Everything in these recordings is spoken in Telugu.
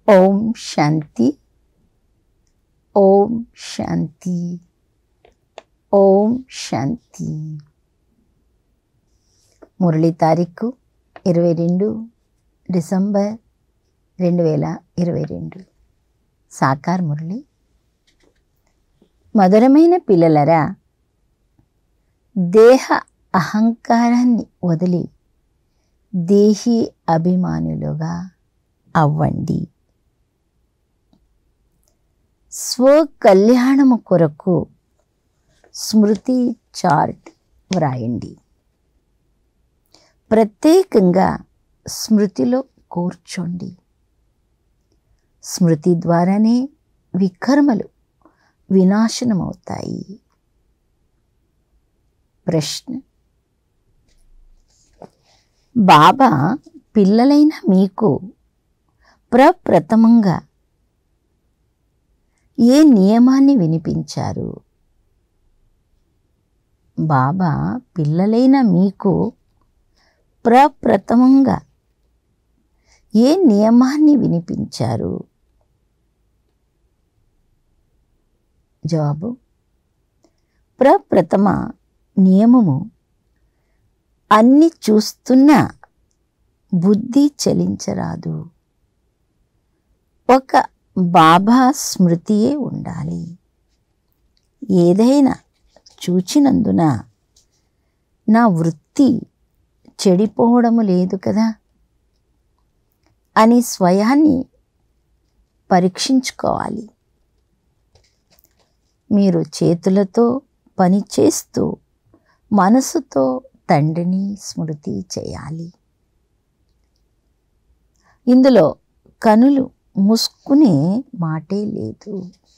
ఓం శాంతి ఓం శాంతి ఓం శాంతి మురళి తారీఖు ఇరవై రెండు డిసెంబర్ రెండు వేల ఇరవై రెండు సాకార్ మురళి మధురమైన పిల్లలరా దేహ అహంకారాన్ని వదిలి దేహి అభిమానులుగా అవ్వండి స్వకల్యాణము కొరకు స్మృతి చార్ట్ వ్రాయండి ప్రత్యేకంగా స్మృతిలో కూర్చోండి స్మృతి ద్వారానే వికర్మలు వినాశనమవుతాయి ప్రశ్న బాబా పిల్లలైన మీకు ప్రప్రథమంగా ఏ నియమాన్ని వినిపించారు బాబా పిల్లలైన మీకు ప్రప్రథమంగా ఏ నియమాన్ని వినిపించారు జవాబు ప్రప్రథమ నియమము అన్ని చూస్తున్న బుద్ధి చలించరాదు ఒక బాబా స్మృతియే ఉండాలి ఏదైనా చూచినందున నా వృత్తి చెడిపోవడము లేదు కదా అని స్వయాన్ని పరీక్షించుకోవాలి మీరు చేతులతో పని చేస్తూ మనసుతో తండ్రిని స్మృతి చేయాలి ఇందులో కనులు మూసుకునే మాటే లేదు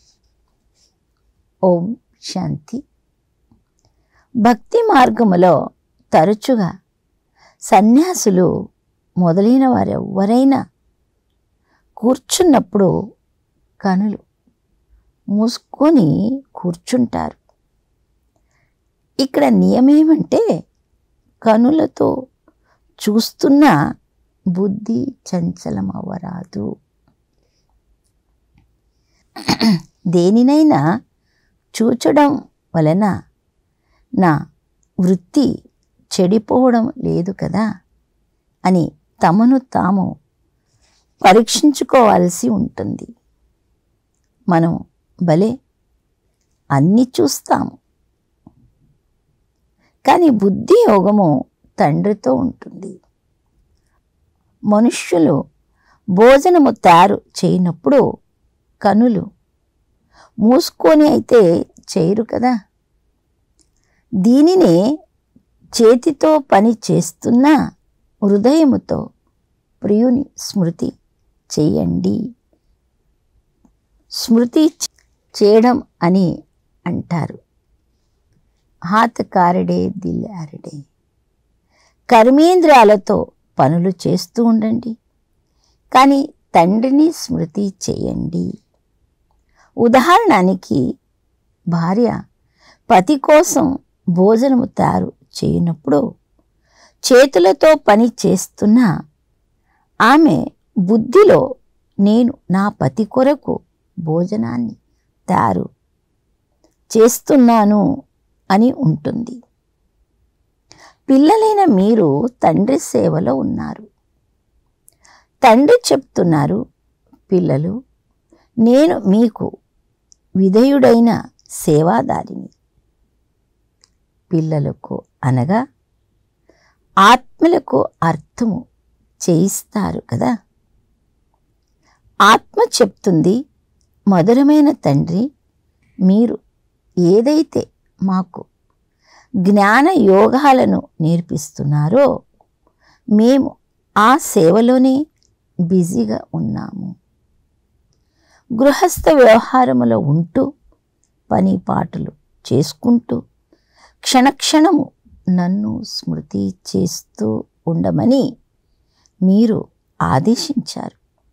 ఓం శాంతి భక్తి మార్గములో తరచుగా సన్యాసులు మొదలైన వారెవ్వరైనా కూర్చున్నప్పుడు కనులు మూసుకొని కూర్చుంటారు ఇక్కడ నియమేమంటే కనులతో చూస్తున్న బుద్ధి చంచలమవ్వరాదు దేనినైనా చూచడం వలన నా వృత్తి చెడిపోవడం లేదు కదా అని తమను తాము పరీక్షించుకోవాల్సి ఉంటుంది మనం భలే అన్నీ చూస్తాము కానీ బుద్ధి యోగము తండ్రితో ఉంటుంది మనుష్యులు భోజనము తయారు చేయనప్పుడు కనులు మూసుకొని అయితే చేయరు కదా దీనినే చేతితో పని చేస్తున్న హృదయముతో ప్రియుని స్మృతి చేయండి స్మృతి చేయడం అని అంటారు హాత్ కారడే దిల్ ఆరడే కర్మేంద్రియాలతో పనులు చేస్తూ ఉండండి కానీ తండ్రిని స్మృతి చేయండి ఉదాహరణకి భార్య పతి కోసం భోజనము తయారు చేయనప్పుడు చేతులతో పని చేస్తున్న ఆమె బుద్ధిలో నేను నా పతి కొరకు భోజనాన్ని తయారు చేస్తున్నాను అని ఉంటుంది పిల్లలైన మీరు తండ్రి సేవలో ఉన్నారు తండ్రి చెప్తున్నారు పిల్లలు నేను మీకు విధేయుడైన సేవాదారిని పిల్లలకు అనగా ఆత్మలకు అర్థము చేయిస్తారు కదా ఆత్మ చెప్తుంది మధురమైన తండ్రి మీరు ఏదైతే మాకు జ్ఞాన యోగాలను నేర్పిస్తున్నారో మేము ఆ సేవలోనే బిజీగా ఉన్నాము గృహస్థ వ్యవహారములో ఉంటూ పని పాటలు చేసుకుంటూ క్షణక్షణము నన్ను స్మృతి చేస్తూ ఉండమని మీరు ఆదేశించారు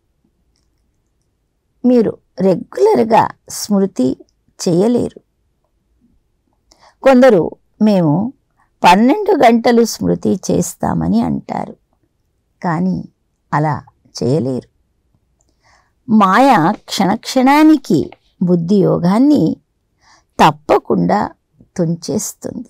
మీరు రెగ్యులర్గా స్మృతి చేయలేరు కొందరు మేము పన్నెండు గంటలు స్మృతి చేస్తామని అంటారు కానీ అలా చేయలేరు మాయ క్షణక్షణానికి బుద్ధి యోగాన్ని తప్పకుండా తుంచేస్తుంది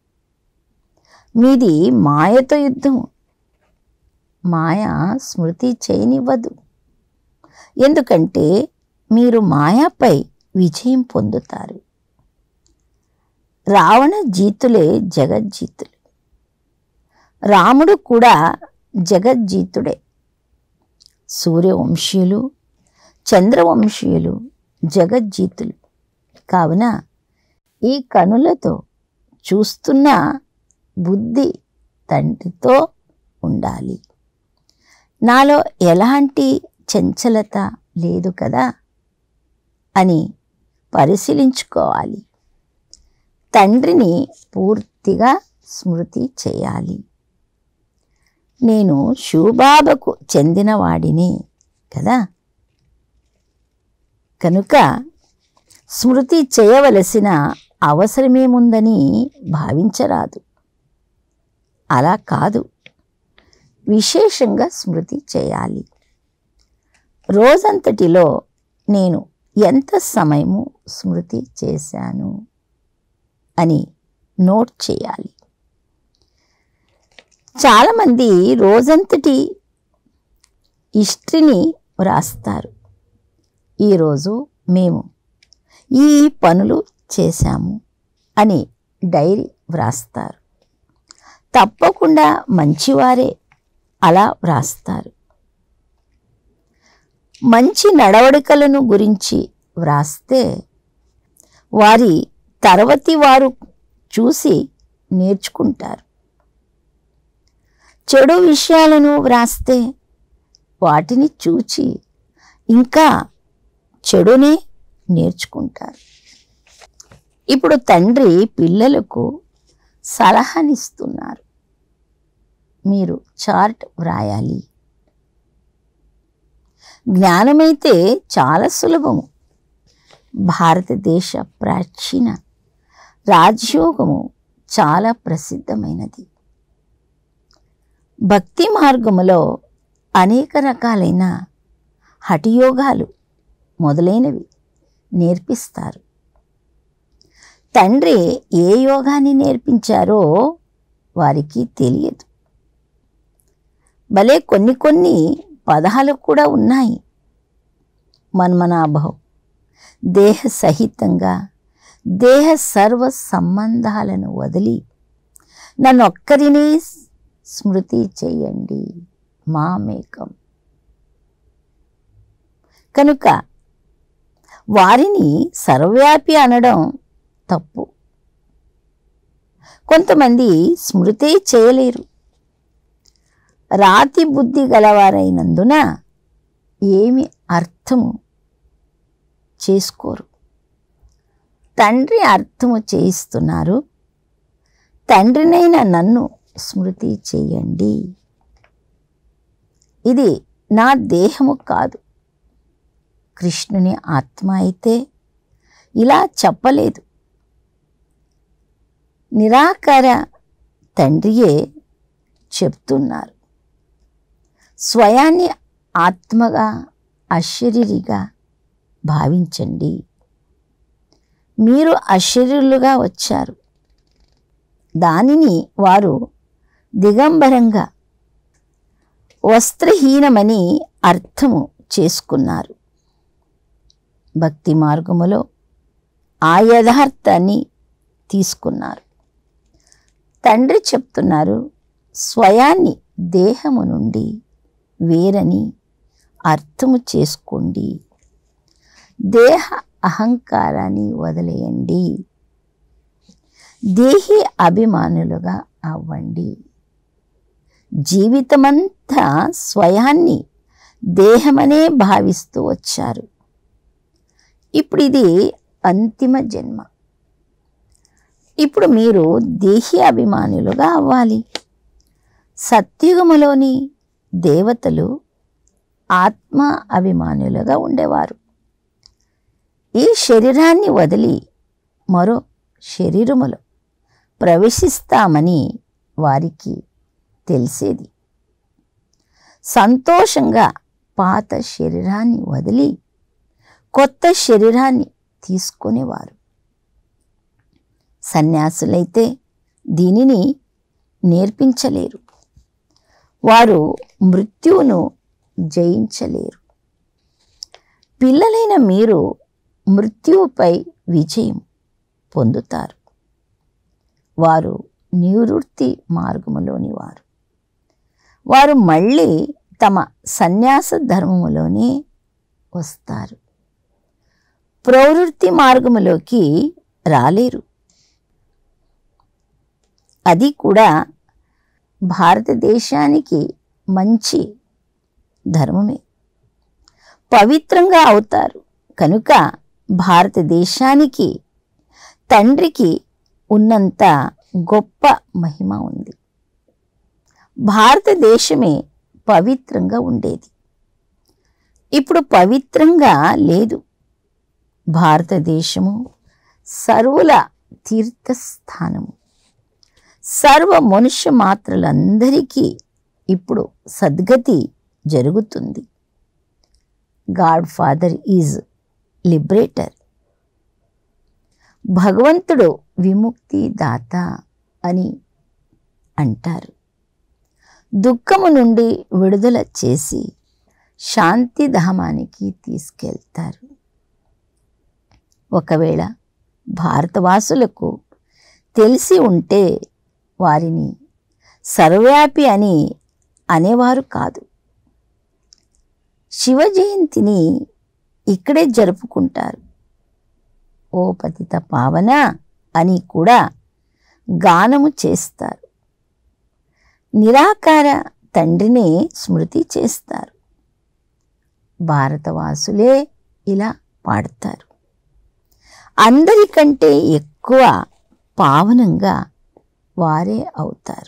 మీది మాయతో యుద్ధం మాయ స్మృతి చేయనివ్వదు ఎందుకంటే మీరు మాయాపై విజయం పొందుతారు రావణ జీతులే జగజ్జీతులు రాముడు కూడా జగజ్జీతుడే సూర్యవంశీయులు చంద్రవంశీయులు జగజ్జీతులు కావున ఈ కనులతో చూస్తున్న బుద్ధి తండ్రితో ఉండాలి నాలో ఎలాంటి చంచలత లేదు కదా అని పరిశీలించుకోవాలి తండ్రిని పూర్తిగా స్మృతి చేయాలి నేను శివబాబకు చెందినవాడిని కదా కనుక స్మృతి చేయవలసిన అవసరమేముందని భావించరాదు అలా కాదు విశేషంగా స్మృతి చేయాలి రోజంతటిలో నేను ఎంత సమయము స్మృతి చేశాను అని నోట్ చేయాలి చాలామంది రోజంతటి హిస్టరీని వ్రాస్తారు ఈరోజు మేము ఈ పనులు చేశాము అని డైరీ వ్రాస్తారు తప్పకుండా మంచివారే అలా వ్రాస్తారు మంచి నడవడికలను గురించి వ్రాస్తే వారి తర్వతి వారు చూసి నేర్చుకుంటారు చెడు విషయాలను వ్రాస్తే వాటిని చూచి ఇంకా చెడునే నేర్చుకుంటారు ఇప్పుడు తండ్రి పిల్లలకు సలహానిస్తున్నారు మీరు చార్ట్ వ్రాయాలి జ్ఞానమైతే చాలా సులభము భారతదేశ ప్రాచీన రాజయోగము చాలా ప్రసిద్ధమైనది భక్తి మార్గములో అనేక రకాలైన హఠయోగాలు మొదలైనవి నేర్పిస్తారు తండ్రి ఏ యోగాన్ని నేర్పించారో వారికి తెలియదు భలే కొన్ని కొన్ని పదాలు కూడా ఉన్నాయి మన్మనాభం దేహ సహితంగా దేహ సర్వ సంబంధాలను వదిలి నన్ను ఒక్కరిని స్మృతి చేయండి మామేకం కనుక వారిని సర్వవ్యాపి అనడం తప్పు కొంతమంది స్మృతి చేయలేరు రాతి బుద్ధి గలవారైనందున ఏమి అర్థము చేసుకోరు తండ్రి అర్థము చేయిస్తున్నారు తండ్రినైన నన్ను స్మృతి చేయండి ఇది నా దేహము కాదు కృష్ణుని ఆత్మ అయితే ఇలా చెప్పలేదు నిరాకార తండ్రియే చెప్తున్నారు స్వయాన్ని ఆత్మగా అశరీరిగా భావించండి మీరు అశరీరులుగా వచ్చారు దానిని వారు దిగంబరంగా వస్త్రహీనమని అర్థము చేసుకున్నారు భక్తి మార్గములో ఆ యథార్థాన్ని తీసుకున్నారు తండ్రి చెప్తున్నారు స్వయాన్ని దేహము నుండి వేరని అర్థము చేసుకోండి దేహ అహంకారాన్ని వదిలేయండి దేహి అభిమానులుగా అవ్వండి జీవితమంతా స్వయాన్ని దేహమనే భావిస్తూ వచ్చారు ఇప్పుడు ఇది అంతిమ జన్మ ఇప్పుడు మీరు దేహి అభిమానులుగా అవ్వాలి సత్యుగములోని దేవతలు ఆత్మ అభిమానులుగా ఉండేవారు ఈ శరీరాన్ని వదిలి మరో శరీరములో ప్రవేశిస్తామని వారికి తెలిసేది సంతోషంగా పాత శరీరాన్ని వదిలి కొత్త శరీరాన్ని తీసుకునేవారు సన్యాసులైతే దీనిని నేర్పించలేరు వారు మృత్యువును జయించలేరు పిల్లలైన మీరు మృత్యువుపై విజయం పొందుతారు వారు నివృత్తి మార్గములోని వారు వారు మళ్ళీ తమ సన్యాస ధర్మములోనే వస్తారు ప్రవృత్తి మార్గములోకి రాలేరు అది కూడా భారతదేశానికి మంచి ధర్మమే పవిత్రంగా అవుతారు కనుక భారతదేశానికి తండ్రికి ఉన్నంత గొప్ప మహిమ ఉంది భారతదేశమే పవిత్రంగా ఉండేది ఇప్పుడు పవిత్రంగా లేదు భారతదేశము సర్వుల తీర్థస్థానము సర్వ మనుష్య మాత్రలందరికీ ఇప్పుడు సద్గతి జరుగుతుంది గాడ్ ఫాదర్ ఈజ్ లిబరేటర్ భగవంతుడు విముక్తి దాత అని అంటారు దుఃఖము నుండి విడుదల చేసి శాంతిధామానికి తీసుకెళ్తారు ఒకవేళ భారతవాసులకు తెలిసి ఉంటే వారిని సర్వవ్యాపి అని అనేవారు కాదు శివ జయంతిని ఇక్కడే జరుపుకుంటారు ఓ పతిత పావన అని కూడా గానము చేస్తారు నిరాకార తండ్రిని స్మృతి చేస్తారు భారతవాసులే ఇలా పాడతారు అందరికంటే ఎక్కువ పావనంగా వారే అవుతారు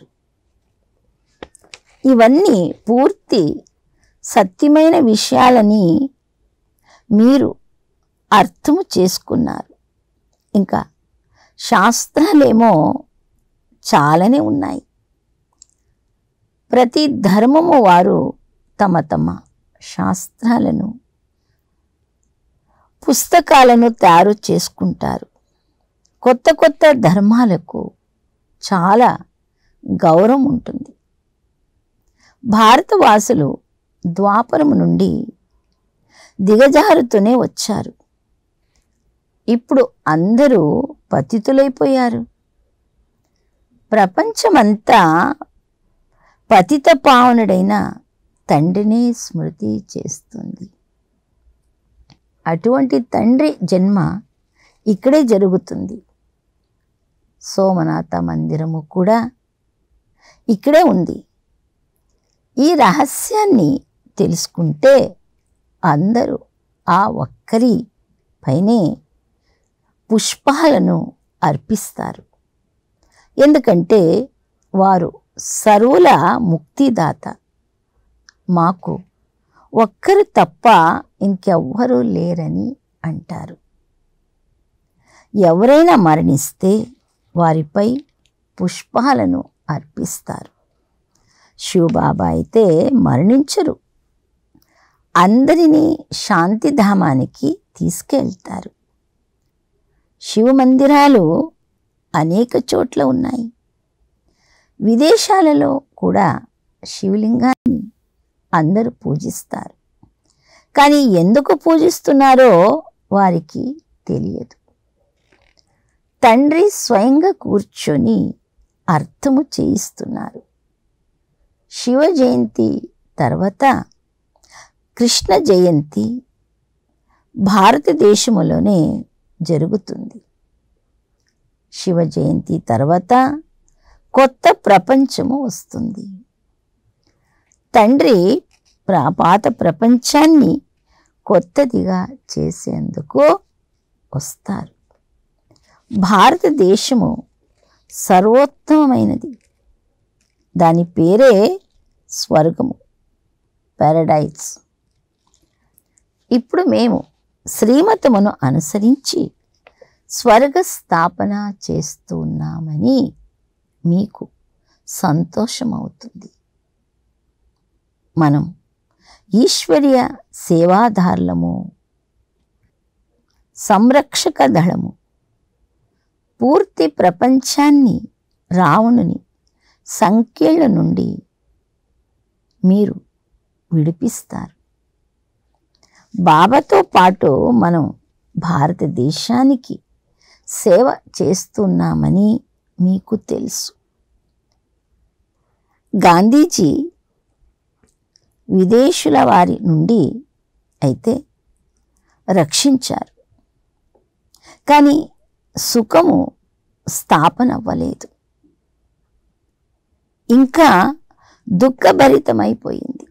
ఇవన్నీ పూర్తి సత్యమైన విషయాలని మీరు అర్థము చేసుకున్నారు ఇంకా శాస్త్రాలేమో చాలానే ఉన్నాయి ప్రతి ధర్మము వారు తమ తమ శాస్త్రాలను పుస్తకాలను తయారు చేసుకుంటారు కొత్త కొత్త ధర్మాలకు చాలా గౌరవం ఉంటుంది భారతవాసులు ద్వాపరము నుండి దిగజారుతూనే వచ్చారు ఇప్పుడు అందరూ పతితులైపోయారు ప్రపంచమంతా పతిత పావనుడైన తండ్రిని స్మృతి చేస్తుంది అటువంటి తండ్రి జన్మ ఇక్కడే జరుగుతుంది సోమనాథ మందిరము కూడా ఇక్కడే ఉంది ఈ రహస్యాన్ని తెలుసుకుంటే అందరూ ఆ ఒక్కరి పైనే పుష్పాలను అర్పిస్తారు ఎందుకంటే వారు సర్వుల ముక్తిదాత మాకు ఒక్కరు తప్ప ఇంకెవ్వరూ లేరని అంటారు ఎవరైనా మరణిస్తే వారిపై పుష్పాలను అర్పిస్తారు శివబాబా అయితే మరణించరు అందరినీ శాంతిధామానికి తీసుకెళ్తారు శివ మందిరాలు అనేక చోట్ల ఉన్నాయి విదేశాలలో కూడా శివలింగాన్ని అందరూ పూజిస్తారు కానీ ఎందుకు పూజిస్తున్నారో వారికి తెలియదు తండ్రి స్వయంగా కూర్చొని అర్థము చేయిస్తున్నారు శివ జయంతి తర్వాత కృష్ణ జయంతి భారతదేశములోనే జరుగుతుంది శివ జయంతి తర్వాత కొత్త ప్రపంచము వస్తుంది తండ్రి ప్ర- పాత ప్రపంచాన్ని కొత్తదిగా చేసేందుకు వస్తారు భారతదేశము సర్వోత్తమమైనది దాని పేరే స్వర్గము పారడైజ్ ఇప్పుడు మేము శ్రీమతమును అనుసరించి స్వర్గ స్థాపన చేస్తున్నామని మీకు సంతోషమవుతుంది మనం ఈశ్వర్య సేవాధారులము సంరక్షక దళము పూర్తి ప్రపంచాన్ని రావణుని సంఖ్యల నుండి మీరు విడిపిస్తారు బాబాతో పాటు మనం భారతదేశానికి సేవ చేస్తున్నామని మీకు తెలుసు గాంధీజీ విదేశుల వారి నుండి అయితే రక్షించారు కానీ సుఖము స్థాపన అవ్వలేదు ఇంకా దుఃఖభరితమైపోయింది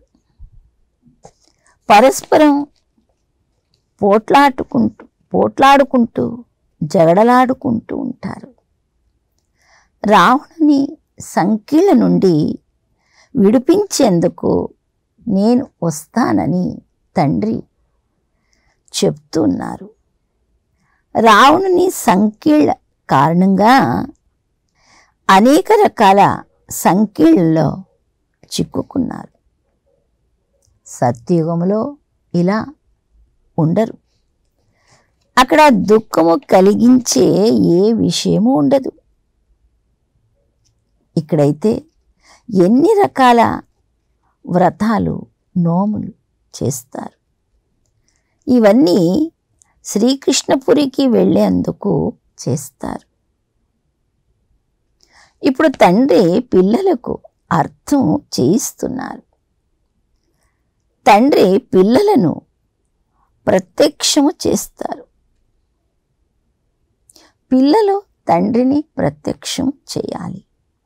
పరస్పరం పోట్లాడుకుంటూ పోట్లాడుకుంటూ జగడలాడుకుంటూ ఉంటారు రావణుని సంఖ్యల నుండి విడిపించేందుకు నేను వస్తానని తండ్రి చెప్తున్నారు రావణుని సంఖ్యల కారణంగా అనేక రకాల సంఖ్యలలో చిక్కుకున్నారు సత్యుగంలో ఇలా ఉండరు అక్కడ దుఃఖము కలిగించే ఏ విషయము ఉండదు ఇక్కడైతే ఎన్ని రకాల వ్రతాలు నోములు చేస్తారు ఇవన్నీ శ్రీకృష్ణపురికి వెళ్ళేందుకు చేస్తారు ఇప్పుడు తండ్రి పిల్లలకు అర్థం చేయిస్తున్నారు తండ్రి పిల్లలను ప్రత్యక్షము చేస్తారు పిల్లలు తండ్రిని ప్రత్యక్షం చేయాలి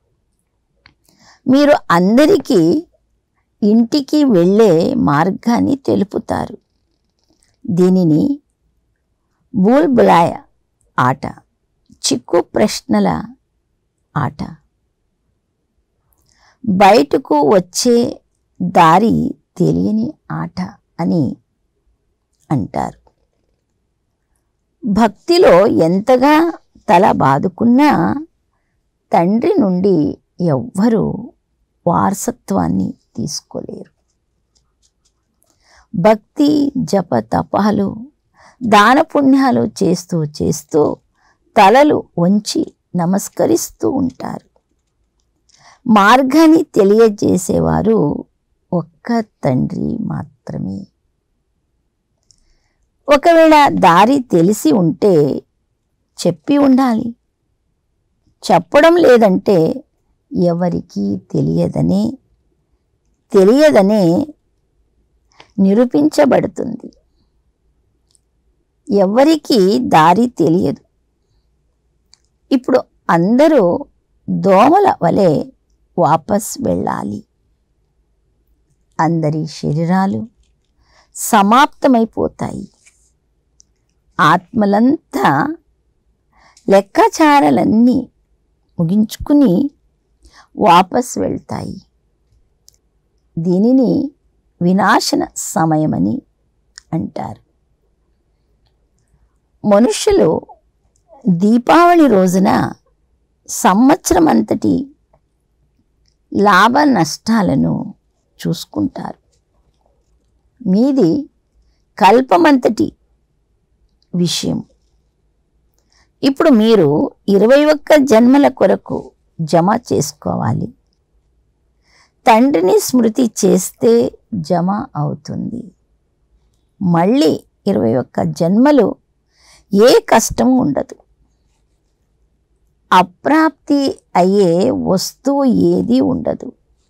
మీరు అందరికీ ఇంటికి వెళ్ళే మార్గాన్ని తెలుపుతారు దీనిని బూల్బులాయ ఆట చిక్కు ప్రశ్నల ఆట బయటకు వచ్చే దారి తెలియని ఆట అని అంటారు భక్తిలో ఎంతగా తల బాదుకున్నా తండ్రి నుండి ఎవ్వరూ వారసత్వాన్ని తీసుకోలేరు భక్తి జప తపాలు దాన పుణ్యాలు చేస్తూ చేస్తూ తలలు వంచి నమస్కరిస్తూ ఉంటారు మార్గాన్ని తెలియజేసేవారు ఒక్క తండ్రి మాత్రమే ఒకవేళ దారి తెలిసి ఉంటే చెప్పి ఉండాలి చెప్పడం లేదంటే ఎవరికీ తెలియదనే తెలియదనే నిరూపించబడుతుంది ఎవరికీ దారి తెలియదు ఇప్పుడు అందరూ దోమల వలె వాపస్ వెళ్ళాలి అందరి శరీరాలు సమాప్తమైపోతాయి ఆత్మలంతా లెక్కాచారాలన్నీ ముగించుకుని వాపస్ వెళ్తాయి దీనిని వినాశన సమయమని అంటారు మనుషులు దీపావళి రోజున సంవత్సరం అంతటి లాభ నష్టాలను చూసుకుంటారు మీది కల్పమంతటి విషయం ఇప్పుడు మీరు ఇరవై ఒక్క జన్మల కొరకు జమ చేసుకోవాలి తండ్రిని స్మృతి చేస్తే జమ అవుతుంది మళ్ళీ ఇరవై ఒక్క జన్మలు ఏ కష్టం ఉండదు అప్రాప్తి అయ్యే వస్తువు ఏది ఉండదు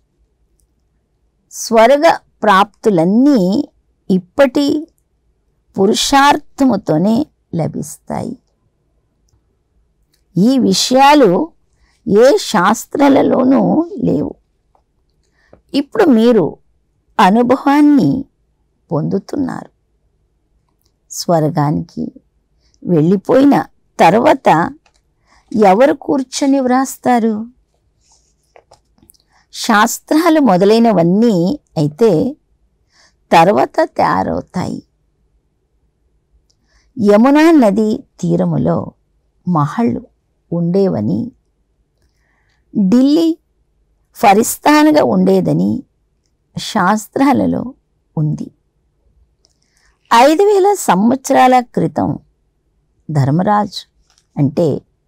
స్వర్గ ప్రాప్తులన్నీ ఇప్పటి పురుషార్థముతోనే లభిస్తాయి ఈ విషయాలు ఏ శాస్త్రాలలోనూ లేవు ఇప్పుడు మీరు అనుభవాన్ని పొందుతున్నారు స్వర్గానికి వెళ్ళిపోయిన తర్వాత ఎవరు కూర్చొని వ్రాస్తారు శాస్త్రాలు మొదలైనవన్నీ అయితే తర్వాత తయారవుతాయి యమునా నది తీరములో మహళ్ళు ఉండేవని ఢిల్లీ ఫరిస్తాన్గా ఉండేదని శాస్త్రాలలో ఉంది ఐదు వేల సంవత్సరాల క్రితం ధర్మరాజు అంటే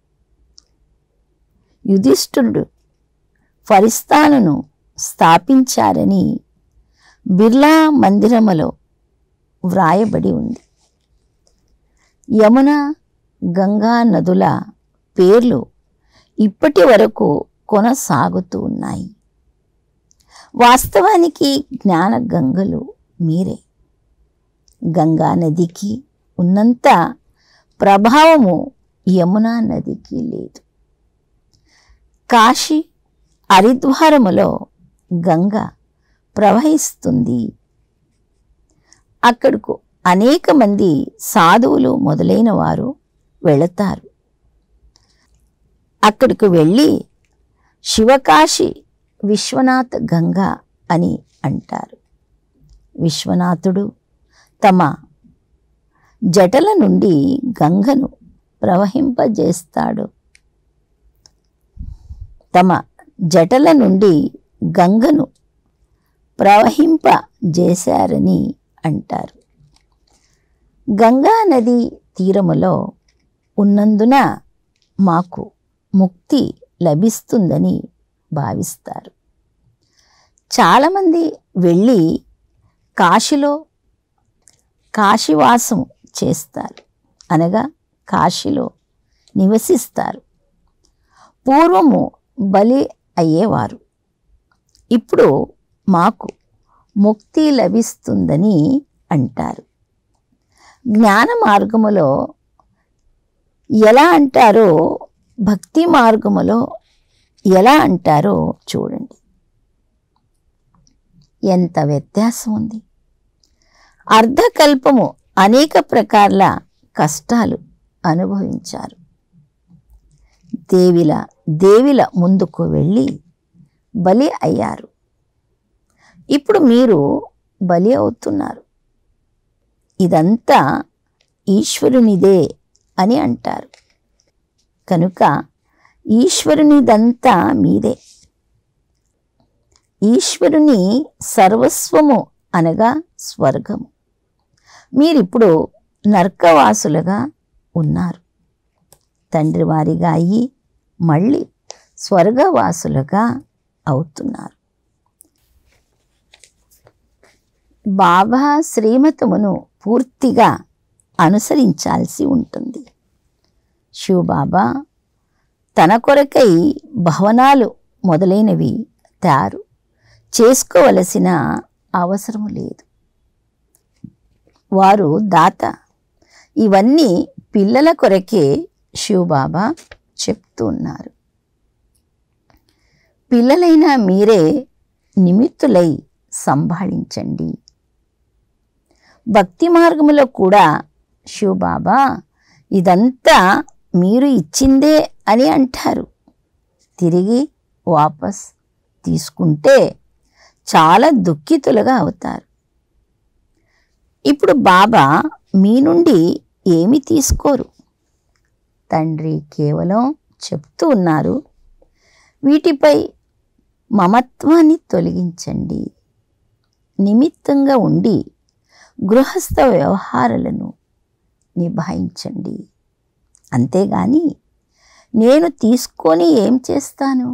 యుధిష్ఠుడు ఫరిస్తానును స్థాపించారని బిర్లా మందిరములో వ్రాయబడి ఉంది యమున గంగా నదుల పేర్లు ఇప్పటి వరకు కొనసాగుతూ ఉన్నాయి వాస్తవానికి జ్ఞాన గంగలు మీరే గంగా నదికి ఉన్నంత ప్రభావము యమునా నదికి లేదు కాశీ హరిద్వారములో గంగ ప్రవహిస్తుంది అక్కడకు అనేక మంది సాధువులు మొదలైన వారు వెళతారు అక్కడికి వెళ్ళి శివకాశి విశ్వనాథ్ గంగ అని అంటారు విశ్వనాథుడు తమ జటల నుండి గంగను ప్రవహింపజేస్తాడు తమ జటల నుండి గంగను ప్రవహింపజేశారని అంటారు గంగా నది తీరములో ఉన్నందున మాకు ముక్తి లభిస్తుందని భావిస్తారు చాలామంది వెళ్ళి కాశీలో కాశీవాసం చేస్తారు అనగా కాశీలో నివసిస్తారు పూర్వము బలి అయ్యేవారు ఇప్పుడు మాకు ముక్తి లభిస్తుందని అంటారు జ్ఞాన మార్గములో ఎలా అంటారో భక్తి మార్గములో ఎలా అంటారో చూడండి ఎంత వ్యత్యాసం ఉంది అర్ధకల్పము అనేక ప్రకారాల కష్టాలు అనుభవించారు దేవిల దేవిల ముందుకు వెళ్ళి బలి అయ్యారు ఇప్పుడు మీరు బలి అవుతున్నారు ఇదంతా ఈశ్వరునిదే అని అంటారు కనుక ఈశ్వరునిదంతా మీదే ఈశ్వరుని సర్వస్వము అనగా స్వర్గము మీరిప్పుడు నర్కవాసులుగా ఉన్నారు తండ్రి వారిగా అయ్యి మళ్ళీ స్వర్గవాసులుగా అవుతున్నారు బాబా శ్రీమతమును పూర్తిగా అనుసరించాల్సి ఉంటుంది శివబాబా తన కొరకై భవనాలు మొదలైనవి తయారు చేసుకోవలసిన అవసరం లేదు వారు దాత ఇవన్నీ పిల్లల కొరకే శివబాబా చెప్తూ ఉన్నారు పిల్లలైన మీరే నిమిత్తులై సంభాళించండి భక్తి మార్గములో కూడా శివబాబా ఇదంతా మీరు ఇచ్చిందే అని అంటారు తిరిగి వాపస్ తీసుకుంటే చాలా దుఃఖితులుగా అవుతారు ఇప్పుడు బాబా మీ నుండి ఏమి తీసుకోరు తండ్రి కేవలం చెప్తూ ఉన్నారు వీటిపై మమత్వాన్ని తొలగించండి నిమిత్తంగా ఉండి గృహస్థ వ్యవహారాలను నిభాయించండి అంతేగాని నేను తీసుకొని ఏం చేస్తాను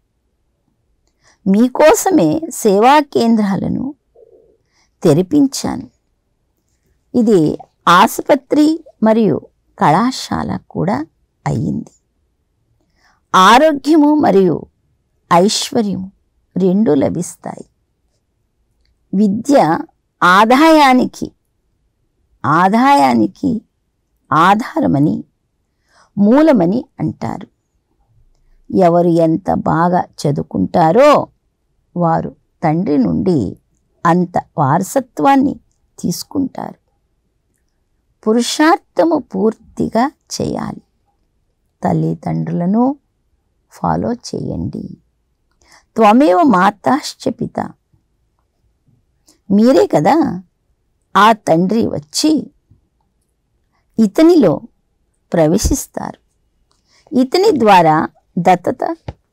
మీకోసమే సేవా కేంద్రాలను తెరిపించాను ఇది ఆసుపత్రి మరియు కళాశాల కూడా అయ్యింది ఆరోగ్యము మరియు ఐశ్వర్యము రెండు లభిస్తాయి విద్య ఆదాయానికి ఆదాయానికి ఆధారమని మూలమని అంటారు ఎవరు ఎంత బాగా చదువుకుంటారో వారు తండ్రి నుండి అంత వారసత్వాన్ని తీసుకుంటారు పురుషార్థము పూర్తిగా చేయాలి తల్లిదండ్రులను ఫాలో చేయండి త్వమేవ మాతాశ్చ పిత మీరే కదా ఆ తండ్రి వచ్చి ఇతనిలో ప్రవేశిస్తారు ఇతని ద్వారా దత్తత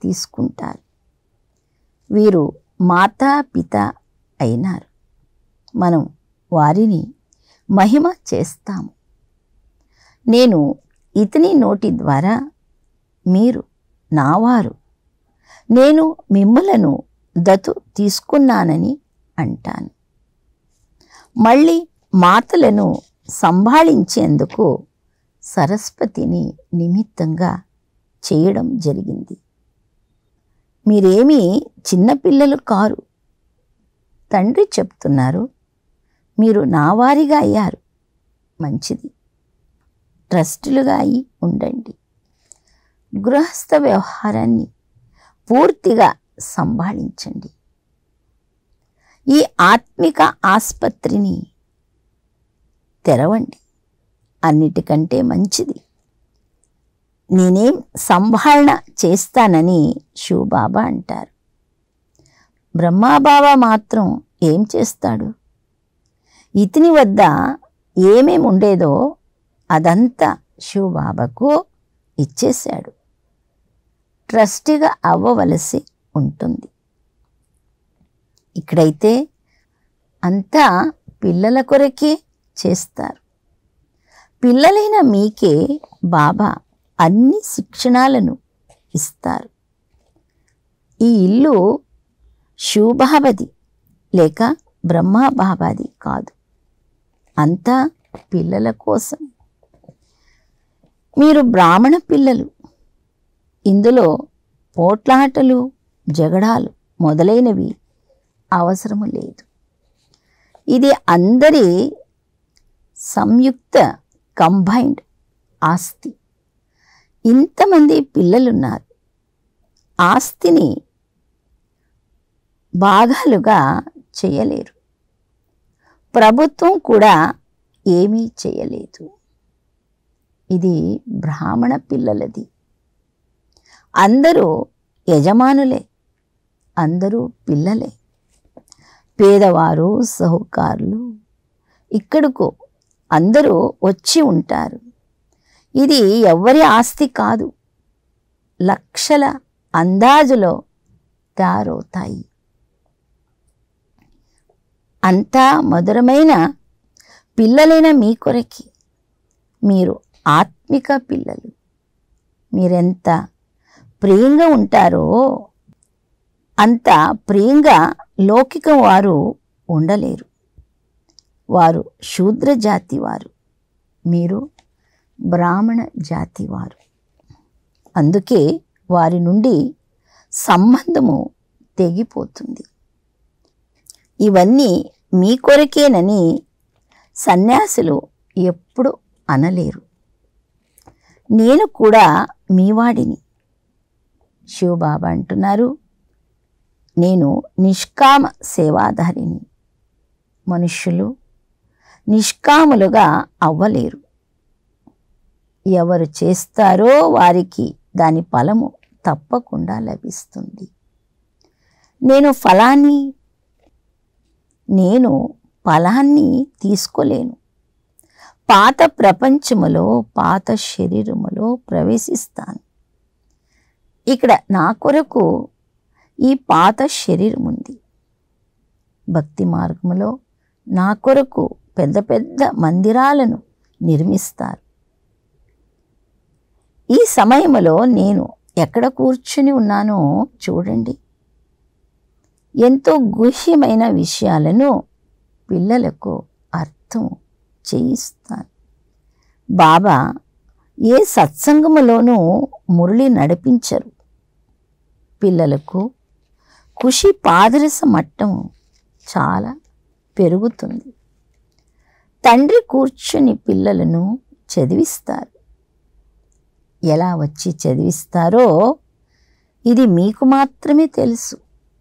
తీసుకుంటారు వీరు మాతా పిత అయినారు మనం వారిని మహిమ చేస్తాము నేను ఇతని నోటి ద్వారా మీరు నావారు నేను మిమ్మలను దతు తీసుకున్నానని అంటాను మళ్ళీ మాతలను సంభాళించేందుకు సరస్వతిని నిమిత్తంగా చేయడం జరిగింది మీరేమీ చిన్నపిల్లలు కారు తండ్రి చెప్తున్నారు మీరు నావారిగా అయ్యారు మంచిది ట్రస్టులుగా అయి ఉండండి గృహస్థ వ్యవహారాన్ని పూర్తిగా సంభాళించండి ఈ ఆత్మిక ఆస్పత్రిని తెరవండి అన్నిటికంటే మంచిది నేనేం సంభాళన చేస్తానని శివబాబా అంటారు బ్రహ్మాబాబా మాత్రం ఏం చేస్తాడు ఇతని వద్ద ఏమేమి ఉండేదో అదంతా శివబాబాకు ఇచ్చేశాడు ట్రస్టీగా అవ్వవలసి ఉంటుంది ఇక్కడైతే అంతా పిల్లల కొరకే చేస్తారు పిల్లలైన మీకే బాబా అన్ని శిక్షణాలను ఇస్తారు ఈ ఇల్లు శివబాబాది లేక బ్రహ్మబాబాది కాదు అంతా పిల్లల కోసం మీరు బ్రాహ్మణ పిల్లలు ఇందులో పోట్లాటలు జగడాలు మొదలైనవి అవసరము లేదు ఇది అందరి సంయుక్త కంబైన్డ్ ఆస్తి ఇంతమంది పిల్లలున్నారు ఆస్తిని భాగాలుగా చేయలేరు ప్రభుత్వం కూడా ఏమీ చేయలేదు ఇది బ్రాహ్మణ పిల్లలది అందరూ యజమానులే అందరూ పిల్లలే పేదవారు సహకారులు ఇక్కడకు అందరూ వచ్చి ఉంటారు ఇది ఎవ్వరి ఆస్తి కాదు లక్షల అందాజులో తయారవుతాయి అంతా మధురమైన పిల్లలైన మీ కొరకి మీరు ఆత్మిక పిల్లలు మీరెంత ప్రియంగా ఉంటారో అంత ప్రియంగా లౌకిక వారు ఉండలేరు వారు శూద్ర జాతి వారు మీరు బ్రాహ్మణ జాతి వారు అందుకే వారి నుండి సంబంధము తెగిపోతుంది ఇవన్నీ మీ కొరకేనని సన్యాసులు ఎప్పుడు అనలేరు నేను కూడా మీవాడిని శివబాబా అంటున్నారు నేను నిష్కామ సేవాధారిని మనుష్యులు నిష్కాములుగా అవ్వలేరు ఎవరు చేస్తారో వారికి దాని ఫలము తప్పకుండా లభిస్తుంది నేను ఫలాన్ని నేను ఫలాన్ని తీసుకోలేను పాత ప్రపంచములో పాత శరీరములో ప్రవేశిస్తాను ఇక్కడ నా కొరకు ఈ పాత శరీరం ఉంది భక్తి మార్గములో నా కొరకు పెద్ద పెద్ద మందిరాలను నిర్మిస్తారు ఈ సమయంలో నేను ఎక్కడ కూర్చుని ఉన్నానో చూడండి ఎంతో గుహ్యమైన విషయాలను పిల్లలకు అర్థం చేయిస్తాను బాబా ఏ సత్సంగములోనూ మురళి నడిపించరు పిల్లలకు ఖుషి పాదరస మట్టం చాలా పెరుగుతుంది తండ్రి కూర్చుని పిల్లలను చదివిస్తారు ఎలా వచ్చి చదివిస్తారో ఇది మీకు మాత్రమే తెలుసు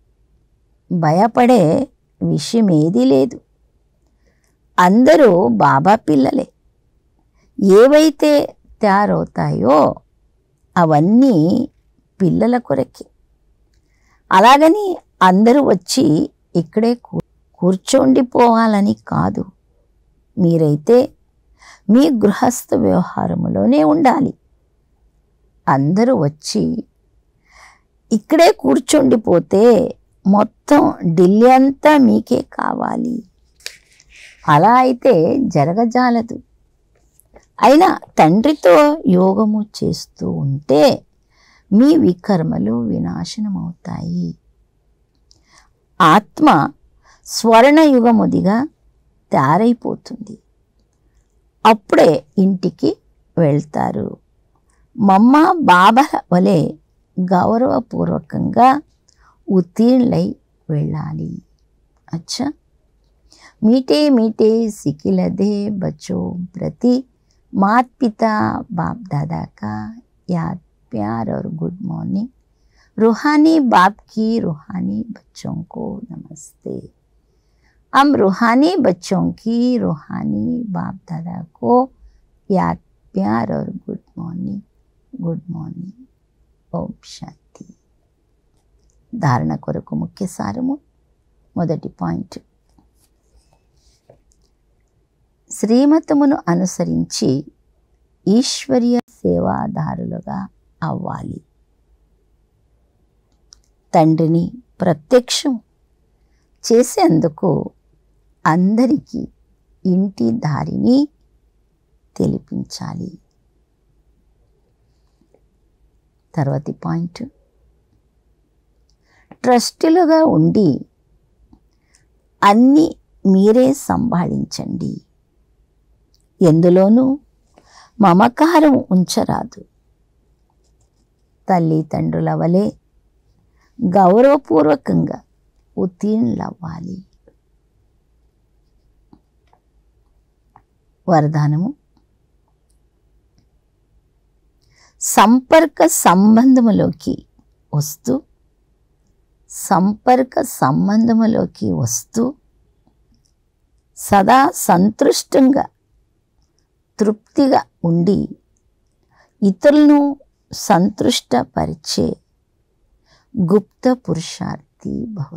భయపడే విషయం ఏదీ లేదు అందరూ బాబా పిల్లలే ఏవైతే తయారవుతాయో అవన్నీ పిల్లల కొరకే అలాగని అందరూ వచ్చి ఇక్కడే కూ కూర్చోండిపోవాలని కాదు మీరైతే మీ గృహస్థ వ్యవహారములోనే ఉండాలి అందరూ వచ్చి ఇక్కడే కూర్చోండిపోతే మొత్తం ఢిల్లీ అంతా మీకే కావాలి అలా అయితే జరగజాలదు అయినా తండ్రితో యోగము చేస్తూ ఉంటే మీ వికర్మలు వినాశనమవుతాయి ఆత్మ స్వర్ణయుగముదిగా తయారైపోతుంది అప్పుడే ఇంటికి వెళ్తారు మమ్మ బాబల వలె గౌరవపూర్వకంగా ఉత్తీర్ణులై వెళ్ళాలి అచ్చా मीठे मीठे सिकिलदे बच्चों प्रति मात पिता बाप दादा का याद प्यार और गुड मॉर्निंग रूहानी बाप की रूहानी बच्चों को नमस्ते हम रूहानी बच्चों की रूहानी बाप दादा को याद प्यार और गुड मॉर्निंग गुड मॉर्निंग ఓం శాంతి ధారణ కొరకు ముఖ్య సారము మొదటి పాయింట్ శ్రీమతమును అనుసరించి ఈశ్వర్య సేవాదారులుగా అవ్వాలి తండ్రిని ప్రత్యక్షం చేసేందుకు అందరికీ ఇంటి దారిని తెలిపించాలి తర్వాతి పాయింట్ ట్రస్టులుగా ఉండి అన్నీ మీరే సంభాళించండి ఎందులోనూ మమకారం ఉంచరాదు తల్లిదండ్రుల వలె గౌరవపూర్వకంగా ఉత్తీర్ణులవ్వాలి వరదానము సంపర్క సంబంధములోకి వస్తూ సంపర్క సంబంధములోకి వస్తూ సదా సంతృష్టంగా తృప్తిగా ఉండి ఇతరులను సంతృష్టపరిచే గుప్త పురుషార్థి భవ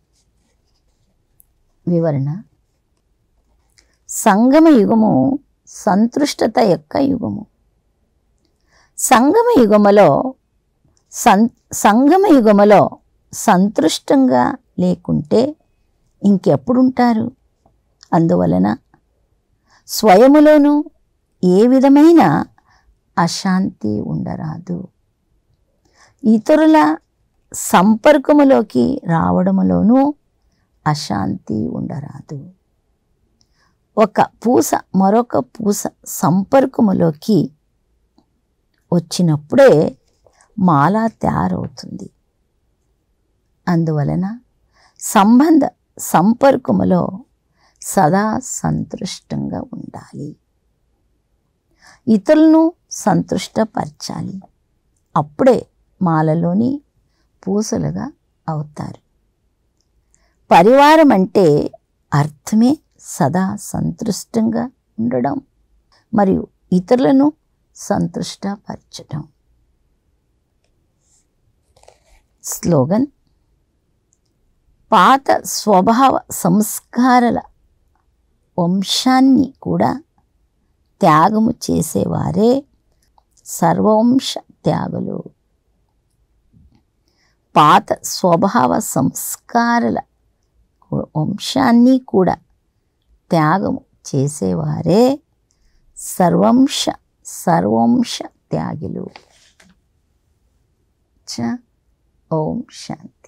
వివరణ సంగమ యుగము సంతృష్టత యొక్క యుగము సంగమ యుగములో సం సంగమ యుగములో సంతృష్టంగా లేకుంటే ఇంకెప్పుడుంటారు అందువలన స్వయములోనూ ఏ విధమైన అశాంతి ఉండరాదు ఇతరుల సంపర్కములోకి రావడములోనూ అశాంతి ఉండరాదు ఒక పూస మరొక పూస సంపర్కములోకి వచ్చినప్పుడే మాల తయారవుతుంది అందువలన సంబంధ సంపర్కములో సదా సంతృష్టంగా ఉండాలి ఇతరులను సంతృష్టపరచాలి అప్పుడే మాలలోని పూసలుగా అవుతారు పరివారం అంటే అర్థమే సదా సంతృష్టంగా ఉండడం మరియు ఇతరులను సంతృష్టపరచడం స్లోగన్ పాత స్వభావ సంస్కారాల వంశాన్ని కూడా త్యాగము చేసేవారే సర్వవంశ త్యాగులు పాత స్వభావ సంస్కారాల వంశాన్ని కూడా త్యాగము చేసేవారే సర్వంశ సర్వంశ త్యాగులు చ ఓం శాంతి